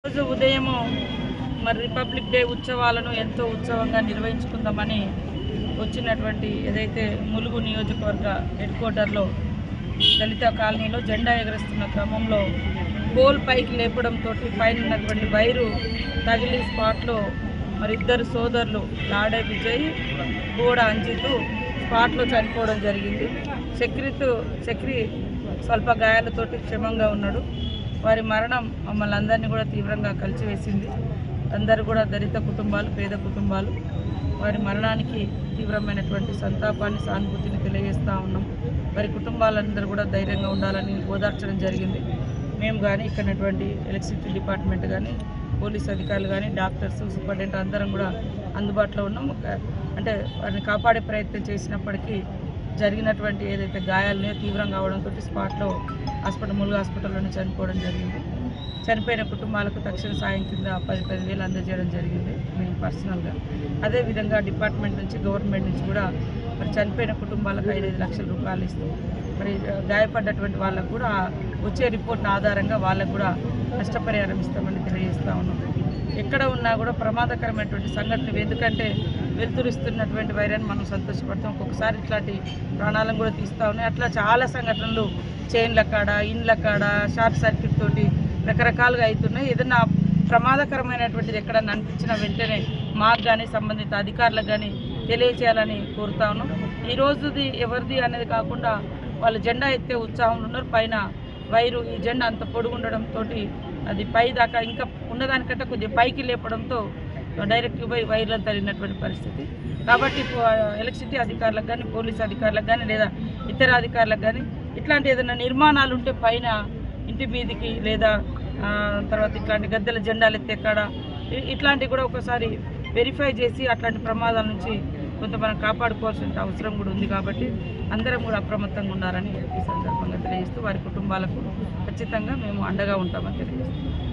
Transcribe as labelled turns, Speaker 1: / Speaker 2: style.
Speaker 1: రోజు ఉదయం మరి రిపబ్లిక్ డే ఉత్సవాలను ఎంతో ఉత్సవంగా నిర్వహించుకుందామని వచ్చినటువంటి ఏదైతే ములుగు నియోజకవర్గ హెడ్ క్వార్టర్లో దళిత కాలనీలో జెండా ఎగరేస్తున్న క్రమంలో పోల్ పైకి లేపడంతో పైన ఉన్నటువంటి వైరు తగిలి స్పాట్లో మరి ఇద్దరు సోదరులు లాడే విజయ్ బోడ అంజితు స్పాట్లో చనిపోవడం జరిగింది చక్రితు చక్రి స్వల్ప గాయాలతోటి క్షేమంగా ఉన్నాడు వారి మరణం మమ్మల్ని అందరినీ కూడా తీవ్రంగా కలిచివేసింది అందరూ కూడా దళిత కుటుంబాలు పేద కుటుంబాలు వారి మరణానికి తీవ్రమైనటువంటి సంతాపాన్ని సానుభూతిని తెలియజేస్తూ ఉన్నాం వారి కుటుంబాలందరూ కూడా ధైర్యంగా ఉండాలని ఓదార్చడం జరిగింది మేము కానీ ఇక్కడటువంటి ఎలక్ట్రిసిటీ డిపార్ట్మెంట్ కానీ పోలీస్ అధికారులు కానీ డాక్టర్స్ సూపరింటెండెంట్ అందరం కూడా అందుబాటులో ఉన్నాం ఒక- అంటే వారిని కాపాడే ప్రయత్నం చేసినప్పటికీ జరిగినటువంటి ఏదైతే గాయాలనే తీవ్రంగా అవడంతో స్పాట్లో హాస్పిటల్ ములుగు హాస్పిటల్లోనే చనిపోవడం జరిగింది చనిపోయిన కుటుంబాలకు తక్షణ సాయం కింద పది పది వేలు అందజేయడం జరిగింది మేము పర్సనల్గా అదేవిధంగా డిపార్ట్మెంట్ నుంచి గవర్నమెంట్ నుంచి కూడా మరి చనిపోయిన కుటుంబాలకు ఐదైదు లక్షల రూపాయలు ఇస్తూ మరి గాయపడ్డటువంటి వాళ్ళకు కూడా వచ్చే రిపోర్ట్ ఆధారంగా వాళ్ళకు కూడా నష్టపరిహారం ఇస్తామని తెలియజేస్తా ఉన్నాం ఎక్కడ ఉన్నా కూడా ప్రమాదకరమైనటువంటి సంఘటనలు ఎందుకంటే వెలుతురిస్తున్నటువంటి వైరాన్ని మనం సంతోషపడతాం ఒక్కొక్కసారి ఇట్లాంటి ప్రాణాలను కూడా తీస్తూ ఉన్నాయి అట్లా చాలా సంఘటనలు చైన్ల కాడ ఇండ్ల కాడ షార్ట్ సర్క్యూట్ తోటి రకరకాలుగా అవుతున్నాయి ఏదైనా ప్రమాదకరమైనటువంటిది ఎక్కడన్నా అనిపించిన వెంటనే మాకు కానీ సంబంధిత అధికారులకు కానీ తెలియచేయాలని కోరుతా ఉన్నాం ఈ రోజుది ఎవరిది అనేది కాకుండా వాళ్ళు జెండా ఎత్తే ఉత్సాహంలో ఉన్నారు పైన వైరు ఈ జెండా అంత పొడుగుండడంతో అది పై దాకా ఇంకా ఉన్నదానికంటే కొద్దిగా పైకి లేపడంతో డైరెక్ట్ పోయి వైర్లను తగిలినటువంటి పరిస్థితి కాబట్టి పో- ఎలక్ట్రిసిటీ అధికారులకు కానీ పోలీస్ అధికారులకు కానీ లేదా ఇతర అధికారులకు కానీ ఇట్లాంటి ఏదైనా నిర్మాణాలు ఉంటే పైన ఇంటి మీదికి లేదా ఆ, తర్వాత ఇట్లాంటి గద్దెల జెండాలు ఎత్తే కాడ ఇ- ఇట్లాంటివి కూడా ఒకసారి వెరిఫై చేసి అట్లాంటి ప్రమాదాల నుంచి కొంత మనం కాపాడుకోవాల్సిన అవసరం కూడా ఉంది కాబట్టి అందరం కూడా అప్రమత్తంగా ఉండాలని ఈ సందర్భంగా తెలియజేస్తూ వారి కుటుంబాలకు ఖచ్చితంగా మేము అండగా ఉంటామని తెలియజేస్తాం